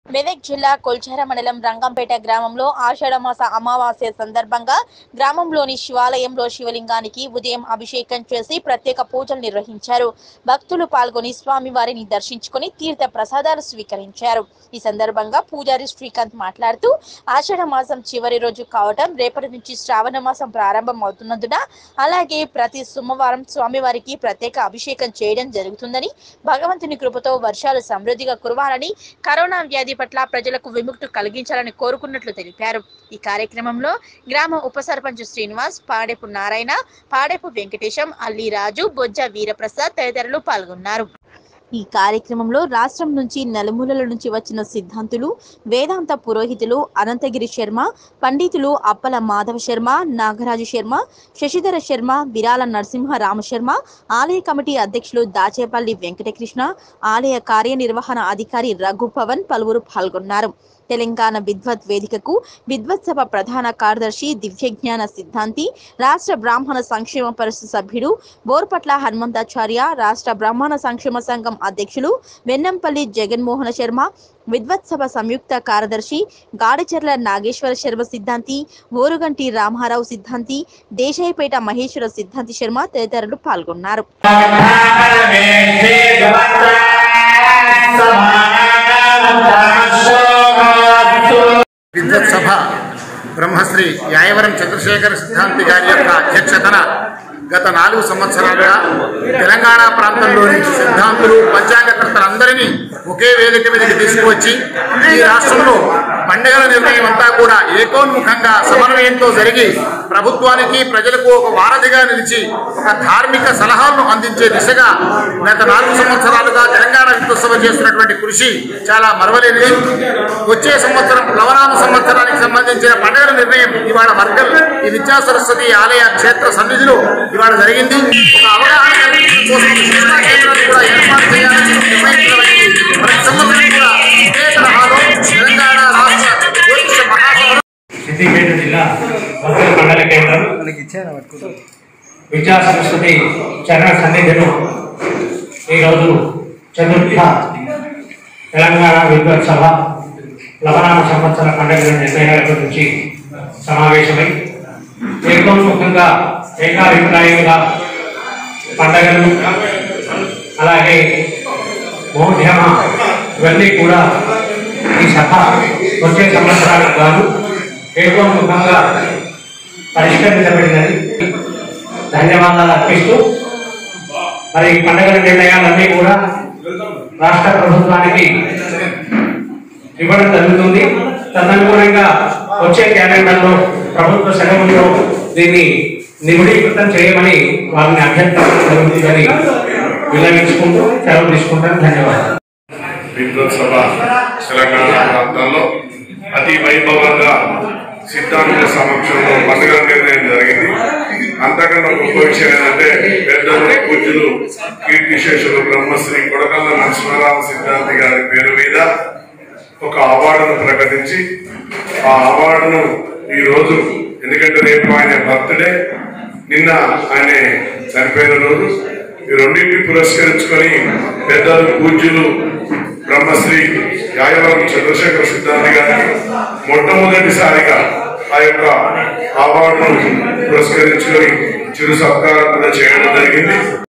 మెదక్ జిల్లా కొల్చార మండలం రంగంపేట గ్రామంలో ఆషాఢమాస అమావాస్య సందర్భంగా గ్రామంలోని శివాలయంలో శివలింగానికి ఉదయం అభిషేకం చేసి ప్రత్యేక పూజలు నిర్వహించారు భక్తులు పాల్గొని స్వామివారిని దర్శించుకుని తీర్థ ప్రసాదాలు స్వీకరించారు ఈ సందర్భంగా పూజారి శ్రీకాంత్ మాట్లాడుతూ ఆషాఢ మాసం చివరి రోజు కావటం రేపటి నుంచి శ్రావణ మాసం ప్రారంభం అవుతున్నందున అలాగే ప్రతి సోమవారం స్వామివారికి ప్రత్యేక అభిషేకం చేయడం జరుగుతుందని భగవంతుని కృపతో వర్షాలు సమృద్ధిగా కురవాలని కరోనా వ్యాధి పట్ల ప్రజలకు విముక్తి కలిగించాలని కోరుకున్నట్లు తెలిపారు ఈ కార్యక్రమంలో గ్రామ ఉప సర్పంచ్ శ్రీనివాస్ పాడేపు నారాయణ పాడేపు వెంకటేశం అల్లిరాజు బొజ్జ వీరప్రసాద్ తదితరులు పాల్గొన్నారు ఈ కార్యక్రమంలో రాష్ట్రం నుంచి నలుమూలల నుంచి వచ్చిన సిద్ధాంతులు వేదాంత పురోహితులు అనంతగిరి శర్మ పండితులు అప్పల మాధవ శర్మ నాగరాజు శర్మ శశిధర శర్మ విరాల నరసింహ రామశర్మ ఆలయ కమిటీ అధ్యక్షులు దాచేపల్లి వెంకటకృష్ణ ఆలయ కార్యనిర్వహణ అధికారి రఘు పవన్ పలువురు పాల్గొన్నారు తెలంగాణ విద్వత్ వేదికకు విద్వత్ సభ ప్రధాన కార్యదర్శి దివ్యజ్ఞాన సిద్ధాంతి రాష్ట్ర బ్రాహ్మణ సంక్షేమ పరిషత్ సభ్యుడు బోర్పట్ల హనుమంతాచార్య రాష్ట్ర బ్రాహ్మణ సంక్షేమ సంఘం అధ్యక్షులు వెన్నంపల్లి జగన్మోహన శర్మ విద్వత్ సభ సంయుక్త కార్యదర్శి గాడిచెర్ల నాగేశ్వర శర్మ సిద్ధాంతి ఓరుగంటి రామారావు సిద్ధాంతి దేశాయిపేట మహేశ్వర సిద్ధాంతి శర్మ తదితరులు పాల్గొన్నారు విద్వత్ సభ బ్రహ్మశ్రీ యాయవరం చంద్రశేఖర సిద్ధాంతి గారి యొక్క అధ్యక్షతన గత నాలుగు సంవత్సరాలుగా తెలంగాణ ప్రాంతంలోని సిద్ధాంతులు పంచాంగకర్తలందరినీ ఒకే వేదిక మీదకి తీసుకువచ్చి ఈ రాష్ట్రంలో పండుగల నిర్ణయం అంతా కూడా ఏకోన్ముఖంగా సమన్వయంతో జరిగి ప్రభుత్వానికి ప్రజలకు ఒక వారధిగా నిలిచి ఒక ధార్మిక సలహాలను అందించే దిశగా గత నాలుగు సంవత్సరాలుగా తెలంగాణ విద్వత్సభ చేస్తున్నటువంటి కృషి చాలా మరవలేనిది వచ్చే సంవత్సరం ప్లవనామ సంవత్సరానికి సంబంధించిన పండుగల నిర్ణయం ఇవాళ వర్గల్ ఈ విద్యా సరస్వతి ఆలయ క్షేత్ర సన్నిధిలో ఇవాళ జరిగింది ఒక అవగాహన కల్పించడం కోసం శిక్షణా కేంద్రాలు కూడా ఏర్పాటు చేయాలని నిర్ణయించడమైంది ప్రతి సంవత్సరం కూడా ఇదే తరహాలో తెలంగాణ రాష్ట్ర జ్యోతిష మహాసభ సిద్దిపేట జిల్లా వర్గల్ మండల కేంద్రం విద్యా సరస్వతి చరణ సన్నిధిలో ఈరోజు చతుర్థ తెలంగాణ విద్వత్ సభ లవనామ సంవత్సర పండుగల నిర్ణయాల గురించి సమావేశమై ఏకోన్ముఖంగా ఏకాభిప్రాయంగా పండగలు అలాగే మౌఢ్యమ ఇవన్నీ కూడా ఈ సభ వచ్చే సంవత్సరాలకు గాను ఏకోన్ముఖంగా పరిష్కరించబడినది ధన్యవాదాలు అర్పిస్తూ మరి ఈ పండుగల నిర్ణయాలన్నీ కూడా రాష్ట్ర ప్రభుత్వానికి ఇవ్వడం జరుగుతుంది తదనుగుణంగా వచ్చే క్యాలెండర్లో ప్రభుత్వ సెలవుల్లో దీన్ని నిగుడీకృతం చేయమని వారిని అభ్యర్థించడం జరుగుతుందని విన్నవించుకుంటూ సెలవు తీసుకుంటాను ధన్యవాదాలు విద్వత్ సభ తెలంగాణ ప్రాంతంలో అతి వైభవంగా సిద్ధాంత సమక్షంలో పండుగ నిర్ణయం జరిగింది అంతకన్నా గొప్ప విషయం ఏంటంటే పెద్దలు పూజ్యులు కీర్తిశేషులు బ్రహ్మశ్రీ కొడకల్ల నరసింహరామ సిద్ధాంతి గారి పేరు మీద ఒక అవార్డును ప్రకటించి ఆ అవార్డును ఈ రోజు ఎందుకంటే రేపు ఆయన బర్త్డే నిన్న ఆయన చనిపోయిన రోజు ఈ రెండింటిని పురస్కరించుకొని పెద్దలు పూజ్యులు బ్రహ్మశ్రీ యాయవరం చంద్రశేఖర సిద్ధాంతి గారికి మొట్టమొదటిసారిగా ఆ యొక్క అవార్డును పురస్కరించుకొని చిరు సత్కారం కూడా చేయడం జరిగింది